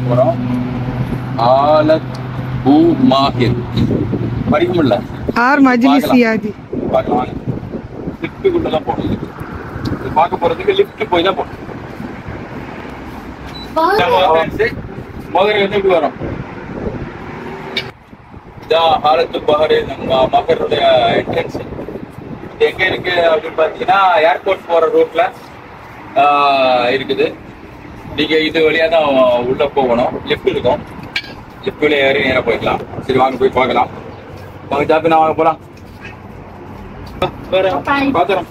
போறோம் ஆலத் பூ மாஹிர் படிக்க முடியல ஆர் மஜ்லிஸ் சியாதி பார்க்கலாம் லிஃப்ட்டுக்குள்ள தான் போகணும் இதுக்கு. இது பார்க்க போறதுக்கு லிஃப்ட் போய் தான் போகணும் நம்ம friends, முதல்ல வந்து இப்படி வரோம் இதான் ஹாலத்து பஹரு நம்ம மகருடைய என்ட்ரன்ஸ் இது எங்க இருக்கு அப்படின்னு பாத்தீங்கன்னா ஏர்போர்ட் போற ரூட்ல இருக்குது நீங்க இது வழியா தான் உள்ள போகணும் லிஃப்ட் இருக்கும் லிஃப்ட் வழியா ஏறி நேரா போய்க்கலாம் சரி வாங்க போய் பார்க்கலாம் வாங்க ஜாப்பினா வாங்க போலாம் பாத்துறோம்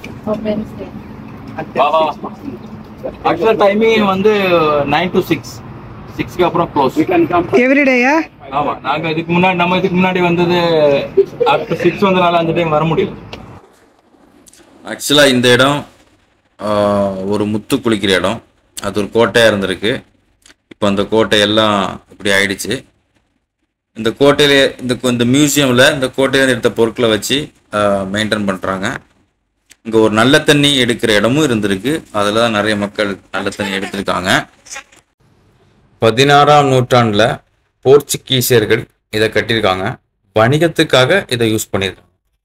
ஆக்சுவலா டைமிங் வந்து நைன் டு சிக்ஸ் சிக்ஸ்க்கு அப்புறம் க்ளோஸ் எவ்ரிடேயா ஆமா நாங்க இதுக்கு முன்னாடி நம்ம இதுக்கு முன்னாடி வந்தது ஆஃப்டர் சிக்ஸ் வந்தனால அந்த டைம் வர முடியல ஆக்சுவலாக இந்த இடம் ஆஹ், ஒரு முத்து குளிக்கிற இடம் அது ஒரு கோட்டையாக இருந்திருக்கு இப்போ அந்த கோட்டை எல்லாம் இப்படி ஆயிடுச்சு இந்த கோட்டையில இந்த இந்த மியூசியமில் இந்த கோட்டையில எடுத்த பொருட்களை வச்சு மெயின்டைன் பண்ணுறாங்க இங்கே ஒரு நல்ல தண்ணி எடுக்கிற இடமும் இருந்திருக்கு அதில் தான் நிறைய மக்கள் நல்ல தண்ணி எடுத்திருக்காங்க பதினாறாம் நூற்றாண்டில் போர்ச்சுகீசியர்கள் இதை கட்டியிருக்காங்க வணிகத்துக்காக இதை யூஸ் பண்ணியிருக்காங்க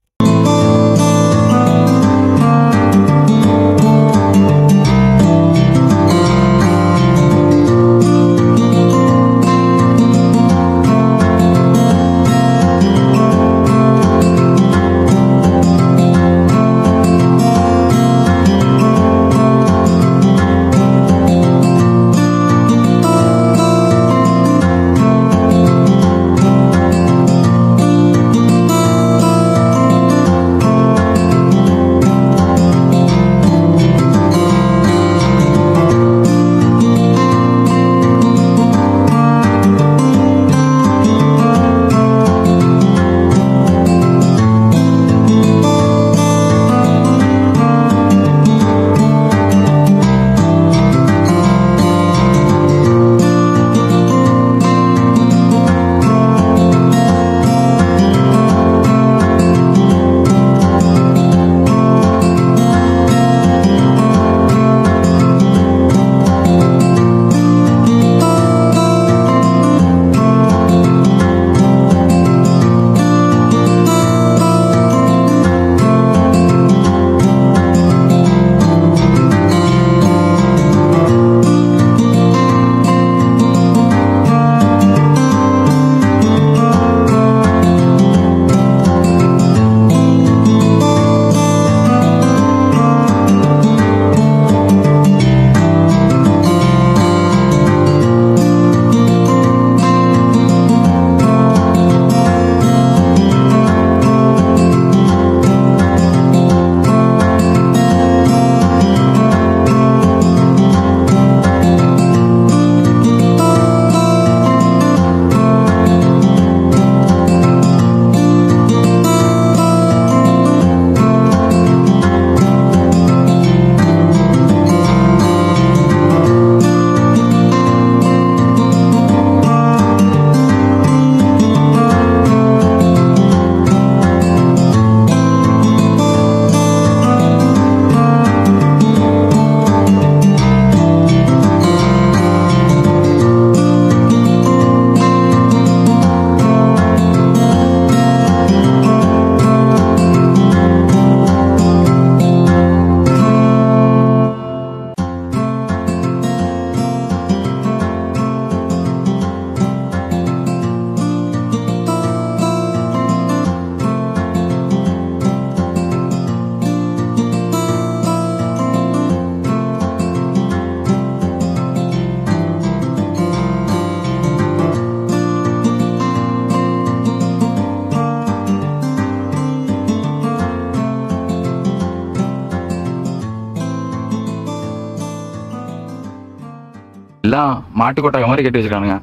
எல்லாம் மாட்டுக்கொட்டாய் மாதிரி கட்டி வச்சிருக்கானுங்க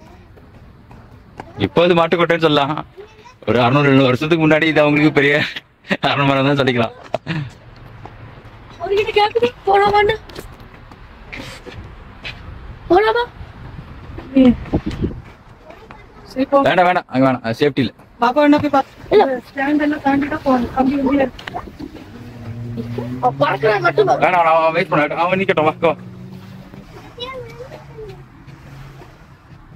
இப்போ அது மாட்டுக்கொட்டைன்னு சொல்லலாம் ஒரு அறுநூறு எழுநூறு வருஷத்துக்கு முன்னாடி இது அவங்களுக்கு பெரிய அரண்மனை தான் சொல்லிக்கலாம் அவர்கிட்ட கேக்குது போலாமான்னு போலாமா சரி போ வேண்டாம் வேண்டாம் அங்க வேணாம் சேஃப்டி இல்லை பாப்பா என்ன போய் பாத்து ஸ்டாண்ட் எல்லாம் தாண்டிட்டா போகணும் கம்பி கம்பியா இருக்கு பறக்கிறான் மட்டும் பாரு. வேணாம் அவன் வெயிட் பண்ண அவன் நிக்கட்டும் வா go.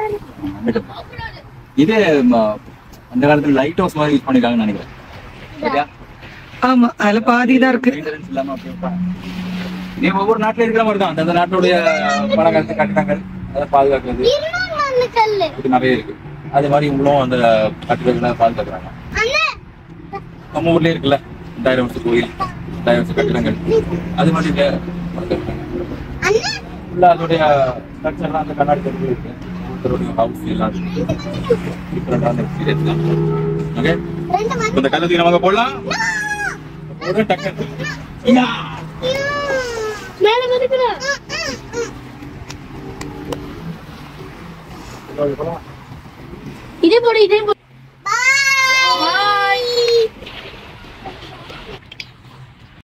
இது ம, அந்த காலத்துல லைட் ஹவுஸ் மாதிரி யூஸ் பண்ணிருக்காங்கன்னு நினைக்கிறேன் சரியா ஆமா அதுல பாதி தான் இருக்கு மெயின்டெனன்ஸ் இல்லாம அப்படியே இருப்பாங்க. நீ ஒவ்வொரு நாட்டுல இருக்கிற மாதிரி தான் அந்த நாட்டுடைய பழங்காலத்து கட்டிடங்கள் அதை பாதுகாக்கிறது இது நிறைய இருக்கு அது மாதிரி இவங்களும் அந்த கட்டிடங்களை பாதுகாக்கிறாங்க நம்ம ஊர்லயே இருக்குல்ல ரெண்டாயிரம் வருஷம் கோயில் ரெண்டாயிரம் வருஷம் கட்டிடங்கள் அது மாதிரி இங்க பாதுகாக்கிறாங்க உள்ள அதோடைய ஸ்ட்ரக்சர்லாம் அந்த கண்ணாடி கருவி இருக்கு ஒருத்தருடைய ஹவுஸ் எல்லாம் டிஃப்ரெண்டான எக்ஸ்பீரியன்ஸ் தான் ஓகே இந்த கல்லத்துக்கு நம்ம அங்க போடலாம் ஒரு டக்கு யா மேல வந்துக்கிறா இதே போடு இதே போடு